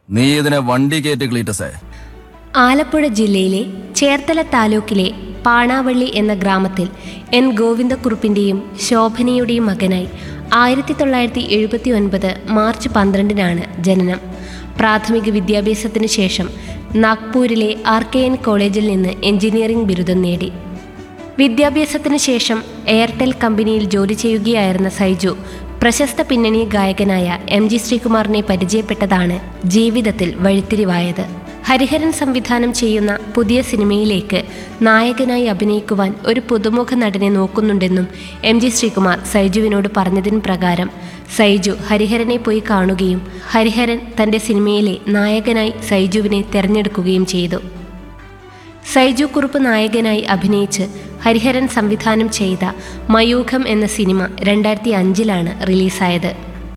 നീ ഇതിനെ വണ്ടി കയറ്റി ക്ലീറ്റസേ ആലപ്പുഴ ജില്ലയിലെ ചേർത്തല താലൂക്കിലെ പാണാവള്ളി എന്ന ഗ്രാമത്തിൽ എൻ ഗോവിന്ദക്കുറുപ്പിൻ്റെയും ശോഭനയുടെയും മകനായി ആയിരത്തി തൊള്ളായിരത്തി എഴുപത്തി ഒൻപത് മാർച്ച് പന്ത്രണ്ടിനാണ് ജനനം പ്രാഥമിക വിദ്യാഭ്യാസത്തിന് ശേഷം നാഗ്പൂരിലെ ആർ കെ എൻ കോളേജിൽ നിന്ന് എഞ്ചിനീയറിംഗ് ബിരുദം നേടി വിദ്യാഭ്യാസത്തിന് ശേഷം എയർടെൽ കമ്പനിയിൽ ജോലി ചെയ്യുകയായിരുന്ന സൈജു പ്രശസ്ത പിന്നണി ഗായകനായ എം ജി ശ്രീകുമാറിനെ പരിചയപ്പെട്ടതാണ് ജീവിതത്തിൽ വഴിത്തിരിവായത് ഹരിഹരൻ സംവിധാനം ചെയ്യുന്ന പുതിയ സിനിമയിലേക്ക് നായകനായി അഭിനയിക്കുവാൻ ഒരു പുതുമുഖ നടനെ നോക്കുന്നുണ്ടെന്നും എം ജി ശ്രീകുമാർ സൈജുവിനോട് പറഞ്ഞതിന് പ്രകാരം സൈജു ഹരിഹരനെ പോയി കാണുകയും ഹരിഹരൻ തൻ്റെ സിനിമയിലെ നായകനായി സൈജുവിനെ തിരഞ്ഞെടുക്കുകയും ചെയ്തു സൈജു കുറുപ്പ് നായകനായി അഭിനയിച്ച് ഹരിഹരൻ സംവിധാനം ചെയ്ത മയൂഖം എന്ന സിനിമ രണ്ടായിരത്തി അഞ്ചിലാണ് റിലീസായത്